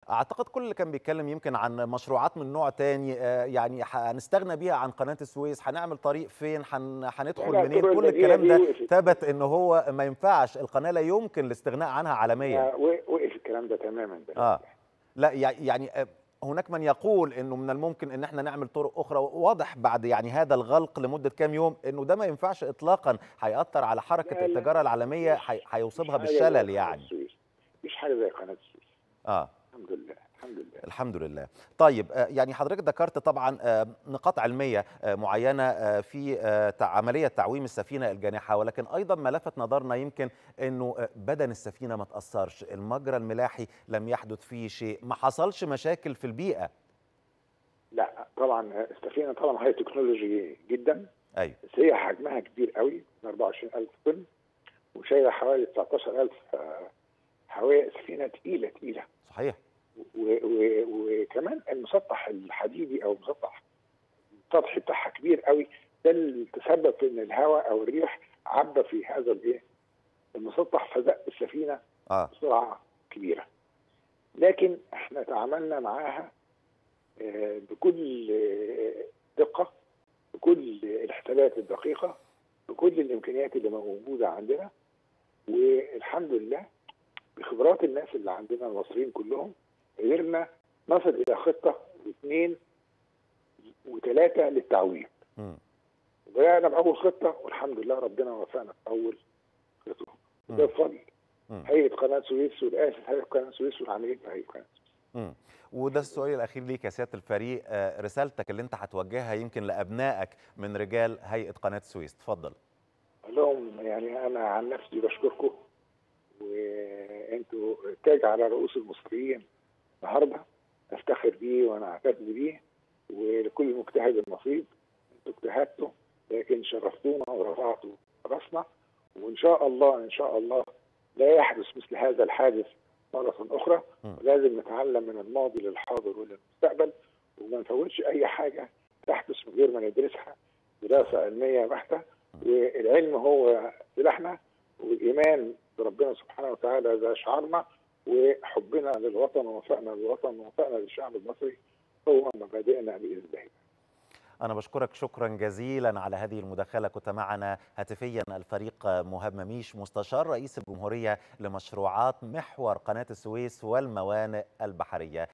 اعتقد كل اللي كان بيتكلم يمكن عن مشروعات من نوع تاني آه، يعني هنستغنى بيها عن قناه السويس هنعمل طريق فين هن- هندخل لا، منين الطرق كل البديلة الكلام ده دي وقفت. ثبت ان هو ما ينفعش القناه لا يمكن الاستغناء عنها عالميا آه، و- وقف الكلام ده تماما دلوقتي. اه لا يع- يعني آه، هناك من يقول انه من الممكن ان احنا نعمل طرق اخرى واضح بعد يعني هذا الغلق لمده كام يوم انه ده ما ينفعش اطلاقا هياثر على حركه لا، لا. التجاره العالميه مش- هي- هيصيبها مش حاجة زي بالشلل قناة يعني السويس. مش حاجه زي قناه السويس اه الحمد لله الحمد لله الحمد لله طيب آه، يعني حضرتك ذكرت طبعا آه، نقاط علمية آه، معينة آه، في آه، تع- عملية تعويم السفينة الجانحة ولكن أيضا ما لفت نظرنا يمكن أنه آه، بدن السفينة ما تأثرش المجرى الملاحي لم يحدث فيه شيء ما حصلش مشاكل في البيئة لا طبعا السفينه طبعا هي تكنولوجي جدا أيوة بس هي حجمها كبير قوي 24000 طن وشايله حوالي 19000 آه، حوالي سفينه تقيله تقيله صحيح و- و- وكمان المسطح الحديدي او المسطح السطح بتاعها كبير قوي ده اللي تسبب في ان الهواء او الريح عبى في هذا الايه المسطح فزق السفينه آه بسرعه كبيره لكن احنا تعاملنا معاها آه، بكل آه، دقه بكل الحسابات الدقيقه بكل الامكانيات اللي موجوده عندنا والحمد لله بخبرات الناس اللي عندنا المصريين كلهم قدرنا نصل الى خطه واثنين وثلاثه للتعويم مم. بدانا باول خطه والحمد لله ربنا وفقنا في اول خطه مم. ده بفضل مم. هيئه قناه سويس والاسس هيئه قناه سويس والعاملين في هيئه قناه سويس مم. وده السؤال الأخير ليك يا سيادة الفريق آه، رسالتك اللي أنت هتوجهها يمكن لأبنائك من رجال هيئة قناة السويس تفضل اقول لهم يعني انا عن نفسي بشكركم وانتوا تاج على رؤوس المصريين النهارده افتخر بيه وانا اعتز بيه ولكل مجتهد نصيب انتوا اجتهدتوا لكن شرفتونا ورفعتوا راسنا وان شاء الله ان شاء الله لا يحدث مثل هذا الحادث مرة أخرى مم. ولازم نتعلم من الماضي للحاضر وللمستقبل وما نفوتش أي حاجة تحدث من غير ما ندرسها دراسة علمية بحتة والعلم هو سلاحنا والإيمان بربنا سبحانه وتعالى ده شعارنا وحبنا للوطن ووفائنا للوطن ووفائنا للشعب المصري هو مبادئنا بإذن الله أنا بشكرك شكرا جزيلا على هذه المداخلة كنت معنا هاتفيا الفريق مهاب مميش مستشار رئيس الجمهورية لمشروعات محور قناة السويس والموانئ البحرية